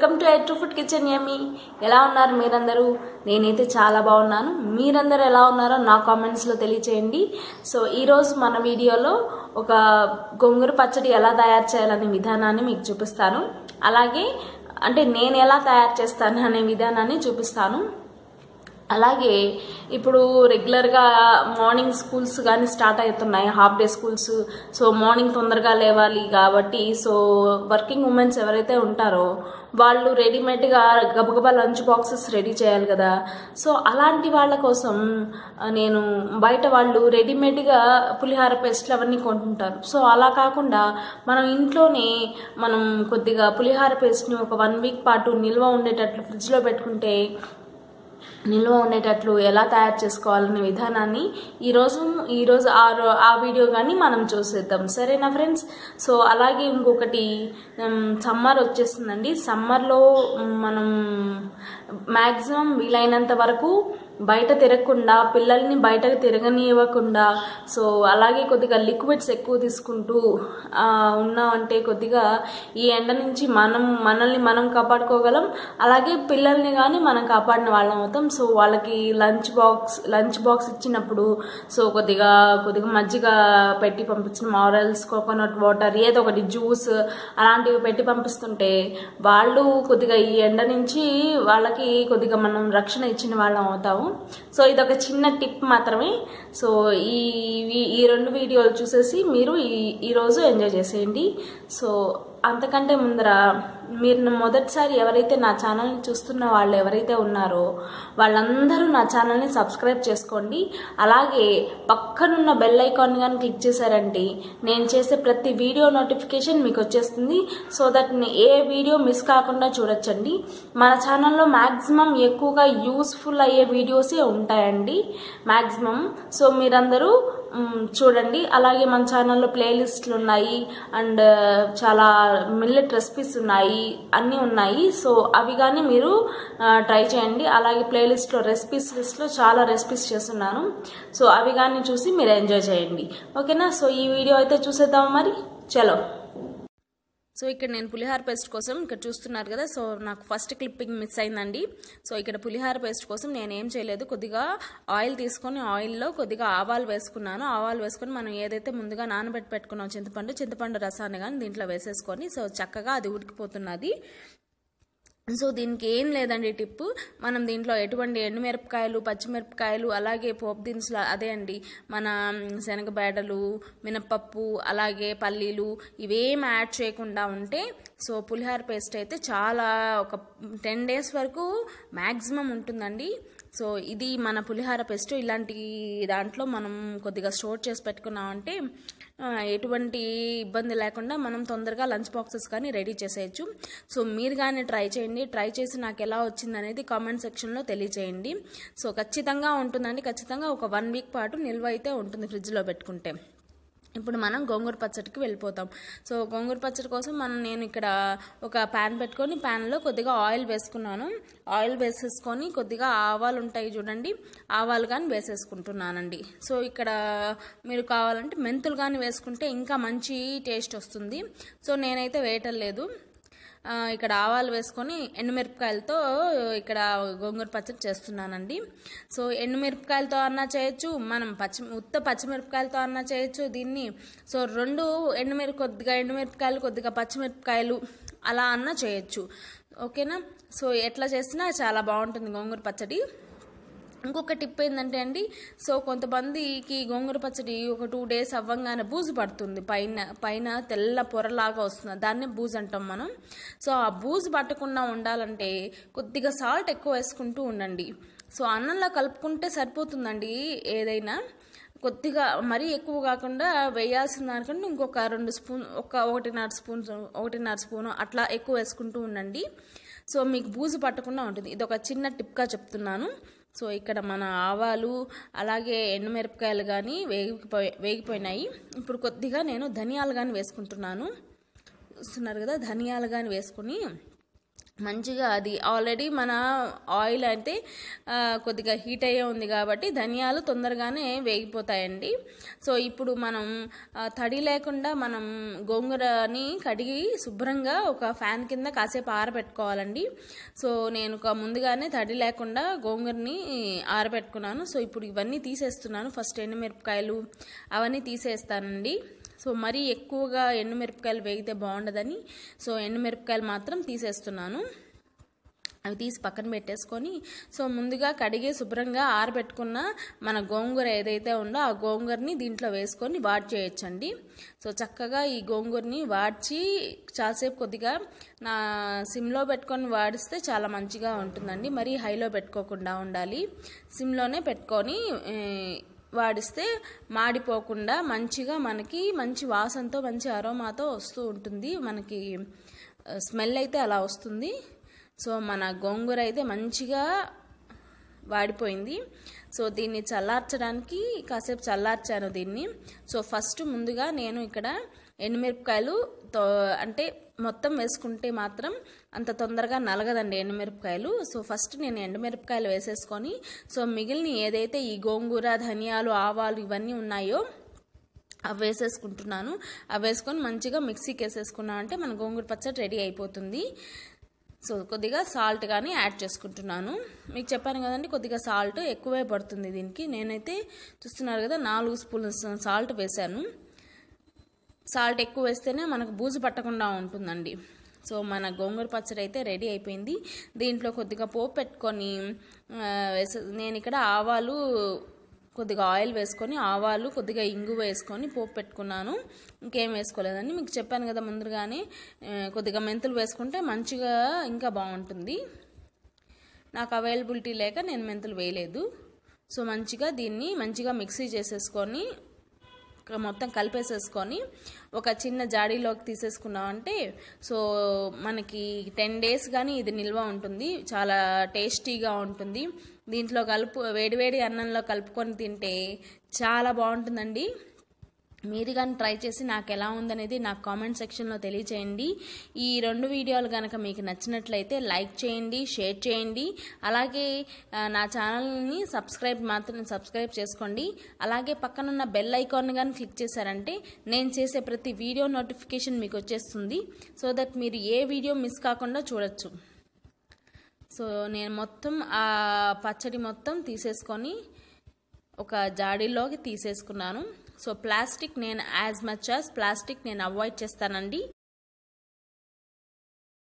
welcome to at food kitchen yummy ఎలా ఉన్నారు మీరందరూ నేనైతే చాలా బాగున్నాను మీరందరూ ఎలా ఉన్నారో నా కామెంట్స్లో తెలియచేయండి సో ఈరోజు మన వీడియోలో ఒక గొంగూర పచ్చడి ఎలా తయారు చేయాలనే విధానాన్ని మీకు చూపిస్తాను అలాగే అంటే నేను ఎలా తయారు చేస్తాను అనే విధానాన్ని చూపిస్తాను అలాగే ఇప్పుడు రెగ్యులర్గా మార్నింగ్ స్కూల్స్ కానీ స్టార్ట్ అవుతున్నాయి half day schools so morning తొందరగా లేవాలి కాబట్టి సో వర్కింగ్ ఉమెన్స్ ఎవరైతే ఉంటారో వాళ్ళు రెడీమేడ్గా గబగబా లంచ్ బాక్సెస్ రెడీ చేయాలి కదా సో అలాంటి వాళ్ళ కోసం ఆ, నేను బయట వాళ్ళు రెడీమేడ్గా పులిహార పేస్ట్లు అవన్నీ కొంటుంటారు సో అలా కాకుండా మనం ఇంట్లోనే మనం కొద్దిగా పులిహార పేస్ట్ని ఒక వన్ వీక్ పాటు నిల్వ ఉండేటట్లు ఫ్రిడ్జ్లో పెట్టుకుంటే నిల్వ ఉండేటట్లు ఎలా తయారు చేసుకోవాలనే విధానాన్ని ఈరోజు ఈరోజు ఆ రో- ఆ వీడియో కానీ మనం చూసేద్దాం సరేనా ఫ్రెండ్స్ సో అలాగే ఇంకొకటి సమ్మర్ వచ్చేస్తుందండి సమ్మర్లో మనం మ్యాక్సిమం వీలైనంత వరకు బయట తిరగకుండా పిల్లల్ని బయటకు తిరగనివ్వకుండా సో అలాగే కొద్దిగా లిక్విడ్స్ ఎక్కువ తీసుకుంటూ ఆ, ఉన్నామంటే కొద్దిగా ఈ ఎండ నుంచి మనం మనల్ని మనం కాపాడుకోగలం అలాగే పిల్లల్ని కానీ మనం కాపాడిన వాళ్ళం అవుతాం సో వాళ్ళకి లంచ్ బాక్స్ లంచ్ బాక్స్ ఇచ్చినప్పుడు సో కొద్దిగా కొద్దిగా మజ్జిగ పెట్టి పంపించిన మారల్స్ కోకోనట్ వాటర్ ఏదో ఒకటి జ్యూస్ అలాంటివి పెట్టి పంపిస్తుంటే వాళ్ళు కొద్దిగా ఈ ఎండ నుంచి వాళ్ళకి కొద్దిగా మనం రక్షణ ఇచ్చిన వాళ్ళం అవుతాము సో ఇది ఒక చిన్న టిప్ మాత్రమే సో ఈ ఈ- ఈ రెండు వీడియోలు చూసేసి మీరు ఈ ఈరోజు ఎంజాయ్ చేసేయండి సో అంతకంటే ముందర మీరు నా మొదటిసారి ఎవరైతే నా ఛానల్ని చూస్తున్న వాళ్ళు ఎవరైతే ఉన్నారో వాళ్ళందరూ నా ఛానల్ని సబ్స్క్రైబ్ చేసుకోండి అలాగే పక్కనున్న బెల్ ఐకాన్ కానీ క్లిక్ చేశారంటే నేను చేసే ప్రతి వీడియో నోటిఫికేషన్ మీకు వచ్చేస్తుంది so that a video miss కాకుండా చూడొచ్చండి మన ఛానల్లో మ్యాక్సిమం ఎక్కువగా యూస్ఫుల్ అయ్యే వీడియోసే ఉంటాయండి మ్యాక్సిమం సో మీరందరూ మ్, చూడండి అలాగే మన ఛానల్లో ప్లేలిస్ట్లు ఉన్నాయి అండ్ చాలా మిల్లెట్ రెసిపీస్ ఉన్నాయి అన్నీ ఉన్నాయి సో అవి కానీ మీరు ట్రై చేయండి అలాగే ప్లేలిస్ట్లో రెసిపీస్ లిస్ట్లో చాలా రెసిపీస్ చేస్తున్నాను సో అవి కానీ చూసి మీరు ఎంజాయ్ చేయండి ఓకేనా సో ఈ వీడియో అయితే చూసేద్దాం మరి చలో సో ఇక్కడ నేను పులిహార పేస్ట్ కోసం ఇక్కడ చూస్తున్నారు కదా సో నాకు ఫస్ట్ క్లిప్పింగ్ మిస్ అయిందండి సో ఇక్కడ పులిహార పేస్ట్ కోసం నేను ఏం చేయలేదు కొద్దిగా ఆయిల్ తీసుకొని ఆయిల్లో కొద్దిగా ఆవాలు వేసుకున్నాను ఆవాలు వేసుకొని మనం ఏదైతే ముందుగా నానబెట్టి పెట్టుకున్నాం చింతపండు చింతపండు రసాన్ని కానీ దీంట్లో వేసేసుకొని సో చక్కగా అది ఉడికిపోతున్నది సో దీనికి ఏం లేదండి టిప్ మనం దీంట్లో ఎటువంటి ఎండుమిరపకాయలు పచ్చిమిరపకాయలు అలాగే పోపు దినుసులు అదే అండి మన శనగ బేడలు మినపప్పు అలాగే పల్లీలు ఇవేం యాడ్ చేయకుండా ఉంటే సో పులిహార పేస్ట్ అయితే చాలా ఒక టెన్ డేస్ వరకు మ్యాక్సిమం ఉంటుందండి సో ఇది మన పులిహార పేస్ట్ ఇలాంటి దాంట్లో మనం కొద్దిగా స్టోర్ చేసి పెట్టుకున్నామంటే ఆ, ఎటువంటి ఇబ్బంది లేకుండా మనం తొందరగా లంచ్ బాక్సెస్ కానీ రెడీ చేసేయచ్చు సో మీరు కానీ ట్రై చేయండి ట్రై చేసి నాకు ఎలా వచ్చింది అనేది కామెంట్ సెక్షన్లో తెలియచేయండి సో ఖచ్చితంగా ఉంటుందండి ఖచ్చితంగా ఒక వన్ వీక్ పాటు నిల్వ అయితే ఉంటుంది ఫ్రిడ్జ్లో పెట్టుకుంటే ఇప్పుడు మనం గోంగూర పచ్చడికి వెళ్ళిపోతాం సో గోంగూర పచ్చడి కోసం మనం నేను ఇక్కడ ఒక ప్యాన్ పెట్టుకొని ప్యాన్లో కొద్దిగా ఆయిల్ వేసుకున్నాను ఆయిల్ వేసేసుకొని కొద్దిగా ఆవాలు ఉంటాయి చూడండి ఆవాలు కానీ వేసేసుకుంటున్నానండి సో ఇక్కడ మీరు కావాలంటే మెంతులు కానీ వేసుకుంటే ఇంకా మంచి టేస్ట్ వస్తుంది సో నేనైతే వేయటం లేదు ఆ, ఇక్కడ ఆవాలు వేసుకొని ఎండుమిరపకాయలతో ఇక్కడ గోంగూర పచ్చడి చేస్తున్నానండి సో ఎండుమిరపకాయలతో అన్నా చేయొచ్చు మనం పచ్చి ఉత్త పచ్చిమిరపకాయలతో అన్నా చేయొచ్చు దీన్ని సో రెండు ఎండుమిరప కొద్దిగా ఎండుమిరపకాయలు కొద్దిగా పచ్చిమిరపకాయలు అలా అన్నా చేయొచ్చు ఓకేనా సో ఎట్లా చేసినా చాలా బాగుంటుంది గోంగూర పచ్చడి ఇంకొక టిప్ ఏంటంటే అండి సో కొంతమందికి గోంగూర పచ్చడి ఒక టూ డేస్ అవ్వంగానే బూజు పడుతుంది పైన పైన తెల్ల పొరలాగా వస్తుంది దాన్నే బూజు అంటాం మనం సో ఆ బూజు పట్టకుండా ఉండాలంటే కొద్దిగా సాల్ట్ ఎక్కువ వేసుకుంటూ ఉండండి సో అన్నంలో కలుపుకుంటే సరిపోతుందండి ఏదైనా కొద్దిగా మరీ ఎక్కువ కాకుండా వేయాల్సిన దానికంటే ఇంకొక రెండు స్పూన్ ఒక ఒకటిన్నర స్పూన్ ఒకటిన్నర స్పూన్ అట్లా ఎక్కువ వేసుకుంటూ ఉండండి సో మీకు బూజు పట్టకుండా ఉంటుంది ఇది ఒక చిన్న టిప్గా చెప్తున్నాను సో ఇక్కడ మన ఆవాలు అలాగే ఎండుమిరపకాయలు కానీ వేగిపోయి వేగిపోయినాయి ఇప్పుడు కొద్దిగా నేను ధనియాలు కానీ వేసుకుంటున్నాను చూస్తున్నారు కదా ధనియాలు కానీ వేసుకుని మంచిగా అది ఆల్రెడీ మన ఆయిల్ అయితే ఆ, కొద్దిగా హీట్ అయ్యే ఉంది కాబట్టి ధనియాలు తొందరగానే వేగిపోతాయండి సో ఇప్పుడు మనం ఆ, తడి లేకుండా మనం గోంగూరని కడిగి శుభ్రంగా ఒక ఫ్యాన్ కింద కాసేపు ఆరబెట్టుకోవాలండి సో నేను ఒక ముందుగానే తడి లేకుండా గోంగూరని ఆరబెట్టుకున్నాను సో ఇప్పుడు ఇవన్నీ తీసేస్తున్నాను ఫస్ట్ ఎండుమిరపకాయలు అవన్నీ తీసేస్తానండి సో మరీ ఎక్కువగా ఎండుమిరపకాయలు వేగితే బాగుండదని సో ఎండుమిరపకాయలు మాత్రం తీసేస్తున్నాను అవి తీసి పక్కన పెట్టేసుకొని సో ముందుగా కడిగి శుభ్రంగా ఆరబెట్టుకున్న మన గోంగూర ఏదైతే ఉందో ఆ గోంగూరని దీంట్లో వేసుకొని వాడ్ చేయొచ్చండి సో చక్కగా ఈ గోంగూరని వాడ్చి చాలాసేపు కొద్దిగా నా సిమ్లో పెట్టుకొని వాడిస్తే చాలా మంచిగా ఉంటుందండి మరీ హైలో పెట్టుకోకుండా ఉండాలి సిమ్లోనే పెట్టుకొని ఏ, వాడిస్తే మాడిపోకుండా మంచిగా మనకి మంచి వాసనతో మంచి అరోమాతో వస్తూ ఉంటుంది మనకి స్మెల్ అయితే అలా వస్తుంది సో మన గోంగూర అయితే మంచిగా వాడిపోయింది సో దీన్ని చల్లార్చడానికి కాసేపు చల్లార్చాను దీన్ని సో ఫస్ట్ ముందుగా నేను ఇక్కడ ఎండుమిరపకాయలు తో అంటే మొత్తం వేసుకుంటే మాత్రం అంత తొందరగా నలగదండి ఎండుమిరపకాయలు సో ఫస్ట్ నేను ఎండుమిరపకాయలు వేసేసుకొని సో మిగిలిన ఏదైతే ఈ గోంగూర ధనియాలు ఆవాలు ఇవన్నీ ఉన్నాయో అవి వేసేసుకుంటున్నాను అవి వేసుకొని మంచిగా మిక్సీకి వేసేసుకున్నాం అంటే మన గోంగూర పచ్చడి రెడీ అయిపోతుంది సో కొద్దిగా సాల్ట్ కానీ యాడ్ చేసుకుంటున్నాను మీకు చెప్పాను కదండి కొద్దిగా సాల్ట్ ఎక్కువే పడుతుంది దీనికి నేనైతే చూస్తున్నారు కదా నాలుగు స్పూన్ సాల్ట్ వేశాను సాల్ట్ ఎక్కువ వేస్తేనే మనకు బూజు పట్టకుండా ఉంటుందండి సో మన గోంగూర పచ్చడి అయితే రెడీ అయిపోయింది దీంట్లో కొద్దిగా పోపు పెట్టుకొని ఆ, వేసే నేను ఇక్కడ ఆవాలు కొద్దిగా ఆయిల్ వేసుకొని ఆవాలు కొద్దిగా ఇంగు వేసుకొని పోపు పెట్టుకున్నాను ఇంకేం వేసుకోలేదండి మీకు చెప్పాను కదా ముందుగానే ఆ, కొద్దిగా మెంతులు వేసుకుంటే మంచిగా ఇంకా బాగుంటుంది నాకు అవైలబిలిటీ లేక నేను మెంతులు వేయలేదు సో మంచిగా దీన్ని మంచిగా మిక్సీ చేసేసుకొని ఇక మొత్తం కలిపేసేసుకొని ఒక చిన్న జాడీలోకి తీసేసుకున్నామంటే సో మనకి టెన్ డేస్ కానీ ఇది నిల్వ ఉంటుంది చాలా టేస్టీగా ఉంటుంది దీంట్లో కలుపు వేడివేడి అన్నంలో కలుపుకొని తింటే చాలా బాగుంటుందండి మీరు కానీ ట్రై చేసి నాకు ఎలా ఉందనేది నాకు కామెంట్ సెక్షన్లో తెలియచేయండి ఈ రెండు వీడియోలు కనుక మీకు నచ్చినట్లయితే లైక్ చేయండి షేర్ చేయండి అలాగే ఆ, నా ఛానల్ని సబ్స్క్రైబ్ మాత్రం సబ్స్క్రైబ్ చేసుకోండి అలాగే పక్కనున్న బెల్ ఐకాన్ కానీ క్లిక్ చేశారంటే నేను చేసే ప్రతి వీడియో నోటిఫికేషన్ మీకు వచ్చేస్తుంది సో దట్ మీరు ఏ వీడియో మిస్ కాకుండా చూడొచ్చు సో నేను మొత్తం ఆ పచ్చడి మొత్తం తీసేసుకొని ఒక జాడీలోకి తీసేసుకున్నాను సో ప్లాస్టిక్ నేను యాజ్ మచ్ యాజ్ ప్లాస్టిక్ నేను అవాయిడ్ చేస్తానండి